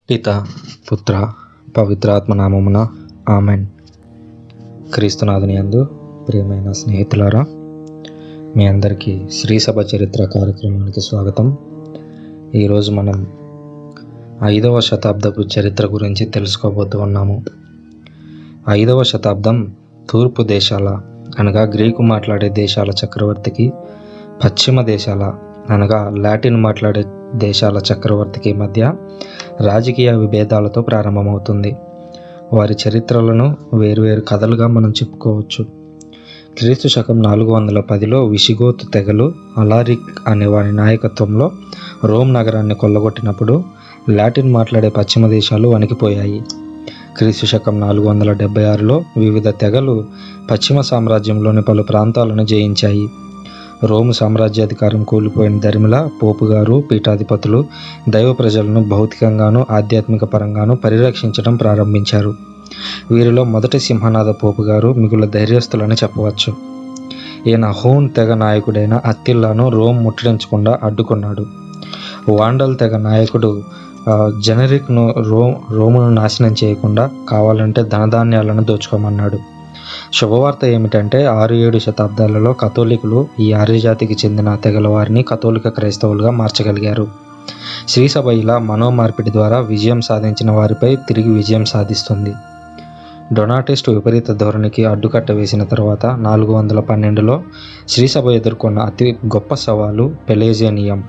పిత పుత్ర పవిత్రాత్మ నామమున ఆమెన్ క్రీస్తునాథుని యందు ప్రియమైన స్నేహితులారా మీ అందరికీ శ్రీ సభ చరిత్ర కార్యక్రమానికి స్వాగతం ఈరోజు మనం ఐదవ శతాబ్దపు చరిత్ర గురించి తెలుసుకోబోతూ ఉన్నాము ఐదవ శతాబ్దం తూర్పు దేశాల అనగా గ్రీకు మాట్లాడే దేశాల చక్రవర్తికి పశ్చిమ దేశాల అనగా లాటిన్ మాట్లాడే దేశాల చక్రవర్తికి మధ్య రాజకీయ విభేదాలతో ప్రారంభమవుతుంది వారి చరిత్రలను వేరువేరు కథలుగా మనం చెప్పుకోవచ్చు క్రీస్తు శకం నాలుగు వందల పదిలో విషిగోతు తెగలు అలారిక్ అనే వారి నాయకత్వంలో రోమ్ నగరాన్ని కొల్లగొట్టినప్పుడు లాటిన్ మాట్లాడే పశ్చిమ దేశాలు వణికిపోయాయి క్రీస్తు శకం నాలుగు వందల డెబ్బై ఆరులో వివిధ తెగలు పశ్చిమ సామ్రాజ్యంలోని పలు ప్రాంతాలను జయించాయి రోము సామ్రాజ్యాధికారం కూలిపోయిన దరిమిల పోపు గారు పీఠాధిపతులు దైవ ప్రజలను భౌతికంగాను ఆధ్యాత్మిక పరంగాను పరిరక్షించడం ప్రారంభించారు వీరిలో మొదటి సింహనాథ పోపు గారు మిగుల ధైర్యస్తులని చెప్పవచ్చు ఈయన హోన్ తెగ నాయకుడైన అత్తిల్లాను రోమ్ ముట్టడించకుండా అడ్డుకున్నాడు వాండల్ తెగ నాయకుడు ఆ, జనరిక్ను రో రోమును నాశనం చేయకుండా కావాలంటే ధనధాన్యాలను దోచుకోమన్నాడు శుభవార్త ఏమిటంటే ఆరు ఏడు శతాబ్దాలలో కథోలికులు ఈ ఆర్యజాతికి చెందిన తెగల వారిని కథోలిక క్రైస్తవులుగా మార్చగలిగారు శ్రీసభ ఇలా మనోమార్పిడి ద్వారా విజయం సాధించిన వారిపై తిరిగి విజయం సాధిస్తుంది డొనాటిస్ట్ విపరీత ధోరణికి అడ్డుకట్ట వేసిన తర్వాత నాలుగు వందల పన్నెండులో శ్రీసభ ఎదుర్కొన్న అతి గొప్ప సవాలు పెలేజియనియం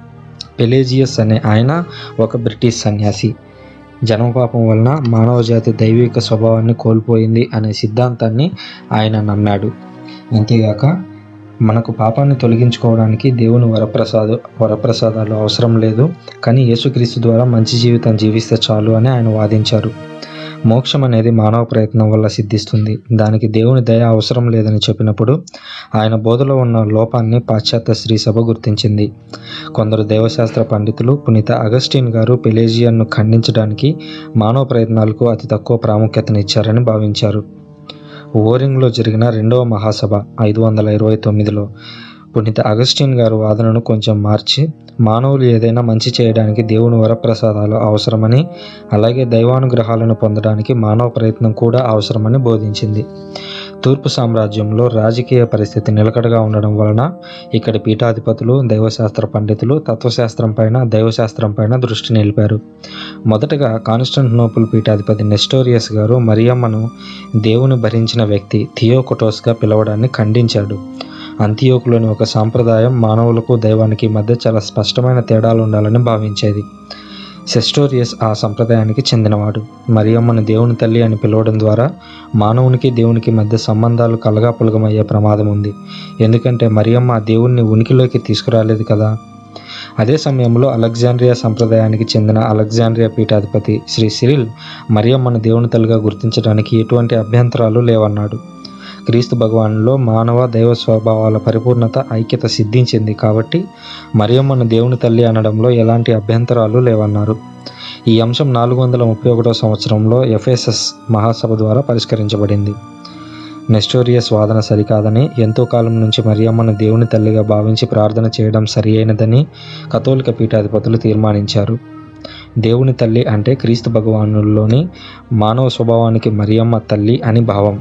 పెలేజియస్ అనే ఆయన ఒక బ్రిటిష్ సన్యాసి జన్మపాపం వలన మానవజాతి దైవిక స్వభావాన్ని కోల్పోయింది అనే సిద్ధాంతాన్ని ఆయన నమ్మాడు అంతేగాక మనకు పాపాన్ని తొలగించుకోవడానికి దేవుని వరప్రసాద వరప్రసాదాలు అవసరం లేదు కానీ యేసుక్రీస్తు ద్వారా మంచి జీవితం జీవిస్తే చాలు అని ఆయన వాదించారు మోక్షం అనేది మానవ ప్రయత్నం వల్ల సిద్ధిస్తుంది దానికి దేవుని దయ అవసరం లేదని చెప్పినప్పుడు ఆయన బోధలో ఉన్న లోపాన్ని పాశ్చాత్య స్త్రీ సభ గుర్తించింది కొందరు దేవశాస్త్ర పండితులు పునీత అగస్టిన్ గారు పెలేజియన్ను ఖండించడానికి మానవ ప్రయత్నాలకు అతి తక్కువ ప్రాముఖ్యతనిచ్చారని భావించారు ఓరింగ్లో జరిగిన రెండవ మహాసభ ఐదు వందల ఇరవై తొమ్మిదిలో పునీత అగస్టిన్ గారు వాదనను కొంచెం మార్చి మానవులు ఏదైనా మంచి చేయడానికి దేవుని వరప్రసాదాలు అవసరమని అలాగే దైవానుగ్రహాలను పొందడానికి మానవ ప్రయత్నం కూడా అవసరమని బోధించింది తూర్పు సామ్రాజ్యంలో రాజకీయ పరిస్థితి నిలకడగా ఉండడం వలన ఇక్కడి పీఠాధిపతులు దైవశాస్త్ర పండితులు తత్వశాస్త్రం పైన దైవశాస్త్రం పైన దృష్టి నిలిపారు మొదటగా కాన్స్టంటినోపుల్ పీఠాధిపతి నెస్టోరియస్ గారు మరియమ్మను దేవుని భరించిన వ్యక్తి థియోకొటోస్గా పిలవడాన్ని ఖండించాడు అంత్యోకులోని ఒక సాంప్రదాయం మానవులకు దైవానికి మధ్య చాలా స్పష్టమైన తేడాలు ఉండాలని భావించేది సెస్టోరియస్ ఆ సంప్రదాయానికి చెందినవాడు మరియమ్మను దేవుని తల్లి అని పిలవడం ద్వారా మానవునికి దేవునికి మధ్య సంబంధాలు కలగాపులగమయ్యే ప్రమాదం ఉంది ఎందుకంటే మరియమ్మ ఆ దేవుణ్ణి ఉనికిలోకి తీసుకురాలేదు కదా అదే సమయంలో అలెగ్జాండ్రియా సంప్రదాయానికి చెందిన అలెగ్జాండ్రియా పీఠాధిపతి శ్రీ సిరిల్ మరియమ్మను దేవుని తల్లిగా గుర్తించడానికి ఎటువంటి అభ్యంతరాలు లేవన్నాడు క్రీస్తు భగవానులో మానవ దైవ స్వభావాల పరిపూర్ణత ఐక్యత సిద్ధించింది కాబట్టి మరియమ్మను దేవుని తల్లి అనడంలో ఎలాంటి అభ్యంతరాలు లేవన్నారు ఈ అంశం నాలుగు వందల ముప్పై ఒకటో సంవత్సరంలో ఎఫ్ఎస్ఎస్ మహాసభ ద్వారా పరిష్కరించబడింది నెస్టోరియస్ వాదన సరికాదని ఎంతో కాలం నుంచి మరియమ్మను దేవుని తల్లిగా భావించి ప్రార్థన చేయడం సరి అయినదని కథోలిక పీఠాధిపతులు తీర్మానించారు దేవుని తల్లి అంటే క్రీస్తు భగవానుల్లోని మానవ స్వభావానికి మరియమ్మ తల్లి అని భావం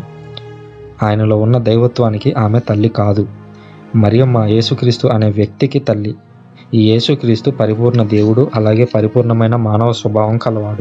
ఆయనలో ఉన్న దైవత్వానికి ఆమె తల్లి కాదు మరియమ్మ యేసుక్రీస్తు అనే వ్యక్తికి తల్లి ఈ యేసుక్రీస్తు పరిపూర్ణ దేవుడు అలాగే పరిపూర్ణమైన మానవ స్వభావం కలవాడు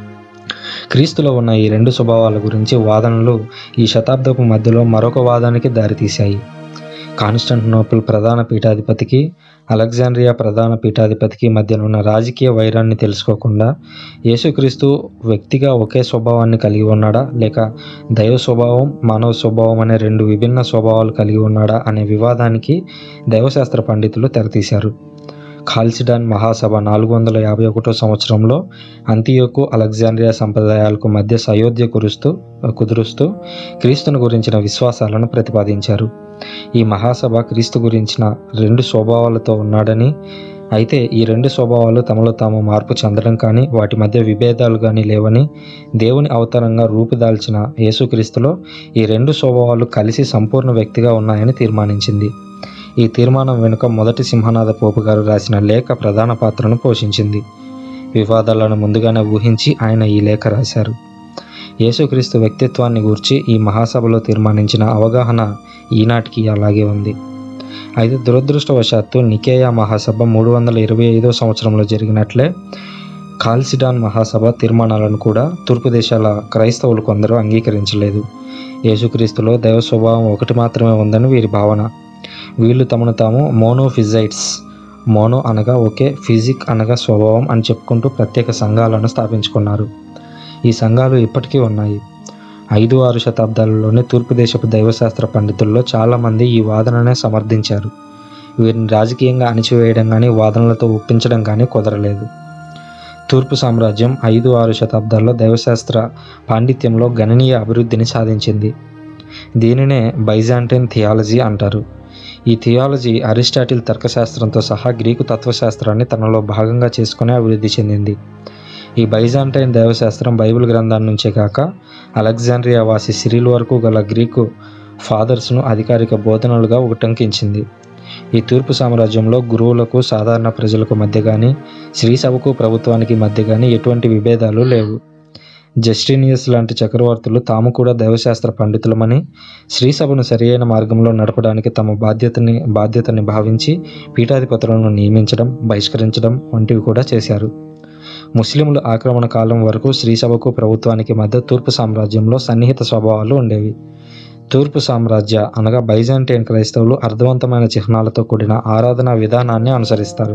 క్రీస్తులో ఉన్న ఈ రెండు స్వభావాల గురించి వాదనలు ఈ శతాబ్దపు మధ్యలో మరొక వాదానికి దారితీశాయి కాన్స్టంటినోపుల్ ప్రధాన పీఠాధిపతికి అలెగ్జాండ్రియా ప్రధాన పీఠాధిపతికి మధ్యనున్న రాజకీయ వైరాన్ని తెలుసుకోకుండా యేసుక్రీస్తు వ్యక్తిగా ఒకే స్వభావాన్ని కలిగి ఉన్నాడా లేక దైవ స్వభావం మానవ స్వభావం అనే రెండు విభిన్న స్వభావాలు కలిగి ఉన్నాడా అనే వివాదానికి దైవశాస్త్ర పండితులు తెరతీశారు ఖాల్సిడాన్ మహాసభ నాలుగు వందల యాభై ఒకటో సంవత్సరంలో అంతియోకు అలెగ్జాండ్రియా సంప్రదాయాలకు మధ్య సయోధ్య కురుస్తూ కుదురుస్తూ క్రీస్తును గురించిన విశ్వాసాలను ప్రతిపాదించారు ఈ మహాసభ క్రీస్తు గురించిన రెండు స్వభావాలతో ఉన్నాడని అయితే ఈ రెండు స్వభావాలు తమలో తాము మార్పు చెందడం కానీ వాటి మధ్య విభేదాలు కానీ లేవని దేవుని అవతారంగా రూపుదాల్చిన యేసుక్రీస్తులో ఈ రెండు స్వభావాలు కలిసి సంపూర్ణ వ్యక్తిగా ఉన్నాయని తీర్మానించింది ఈ తీర్మానం వెనుక మొదటి సింహనాథ పోపు గారు రాసిన లేఖ ప్రధాన పాత్రను పోషించింది వివాదాలను ముందుగానే ఊహించి ఆయన ఈ లేఖ రాశారు యేసుక్రీస్తు వ్యక్తిత్వాన్ని గూర్చి ఈ మహాసభలో తీర్మానించిన అవగాహన ఈనాటికి అలాగే ఉంది అయితే దురదృష్టవశాత్తు నికేయ మహాసభ మూడు వందల ఇరవై ఐదో సంవత్సరంలో జరిగినట్లే కాల్సిడాన్ మహాసభ తీర్మానాలను కూడా తూర్పు దేశాల క్రైస్తవులు కొందరు అంగీకరించలేదు యేసుక్రీస్తులో దైవ స్వభావం ఒకటి మాత్రమే ఉందని వీరి భావన వీళ్ళు తమను తాము మోనోఫిజైట్స్ మోనో అనగా ఒకే ఫిజిక్ అనగా స్వభావం అని చెప్పుకుంటూ ప్రత్యేక సంఘాలను స్థాపించుకున్నారు ఈ సంఘాలు ఇప్పటికీ ఉన్నాయి ఐదు ఆరు శతాబ్దాలలోనే తూర్పు దేశపు దైవశాస్త్ర పండితుల్లో చాలామంది ఈ వాదననే సమర్థించారు వీరిని రాజకీయంగా అణిచివేయడం కానీ వాదనలతో ఒప్పించడం కానీ కుదరలేదు తూర్పు సామ్రాజ్యం ఐదు ఆరు శతాబ్దాల్లో దైవశాస్త్ర పాండిత్యంలో గణనీయ అభివృద్ధిని సాధించింది దీనినే బైజాంటైన్ థియాలజీ అంటారు ఈ థియాలజీ అరిస్టాటిల్ తర్కశాస్త్రంతో సహా గ్రీకు తత్వశాస్త్రాన్ని తనలో భాగంగా చేసుకుని అభివృద్ధి చెందింది ఈ బైజాంటైన్ దైవశాస్త్రం బైబిల్ గ్రంథాల నుంచే కాక అలెగ్జాండ్రియా వాసి సిరిల్ వరకు గల గ్రీకు ఫాదర్స్ను అధికారిక బోధనలుగా ఉటంకించింది ఈ తూర్పు సామ్రాజ్యంలో గురువులకు సాధారణ ప్రజలకు మధ్య కానీ శ్రీ సభకు ప్రభుత్వానికి మధ్య కానీ ఎటువంటి విభేదాలు లేవు జస్టినియస్ లాంటి చక్రవర్తులు తాము కూడా దైవశాస్త్ర పండితులమని శ్రీసభను సరియైన మార్గంలో నడపడానికి తమ బాధ్యతని బాధ్యతని భావించి పీఠాధిపతులను నియమించడం బహిష్కరించడం వంటివి కూడా చేశారు ముస్లింల ఆక్రమణ కాలం వరకు శ్రీసభకు ప్రభుత్వానికి మధ్య తూర్పు సామ్రాజ్యంలో సన్నిహిత స్వభావాలు ఉండేవి తూర్పు సామ్రాజ్య అనగా బైజాంటైన్ క్రైస్తవులు అర్థవంతమైన చిహ్నాలతో కూడిన ఆరాధనా విధానాన్ని అనుసరిస్తారు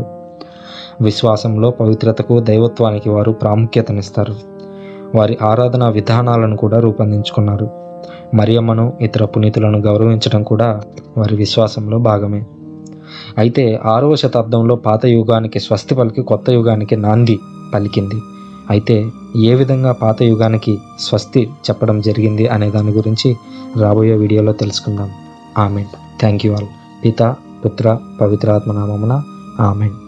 విశ్వాసంలో పవిత్రతకు దైవత్వానికి వారు ప్రాముఖ్యతనిస్తారు వారి ఆరాధనా విధానాలను కూడా రూపొందించుకున్నారు మరియమ్మను ఇతర పునీతులను గౌరవించడం కూడా వారి విశ్వాసంలో భాగమే అయితే ఆరవ శతాబ్దంలో పాత యుగానికి స్వస్తి పలికి కొత్త యుగానికి నాంది పలికింది అయితే ఏ విధంగా పాత యుగానికి స్వస్తి చెప్పడం జరిగింది అనే దాని గురించి రాబోయే వీడియోలో తెలుసుకుందాం ఆమెన్ థ్యాంక్ యూ ఆల్ పిత పుత్ర పవిత్రాత్మ నామమున ఆమెన్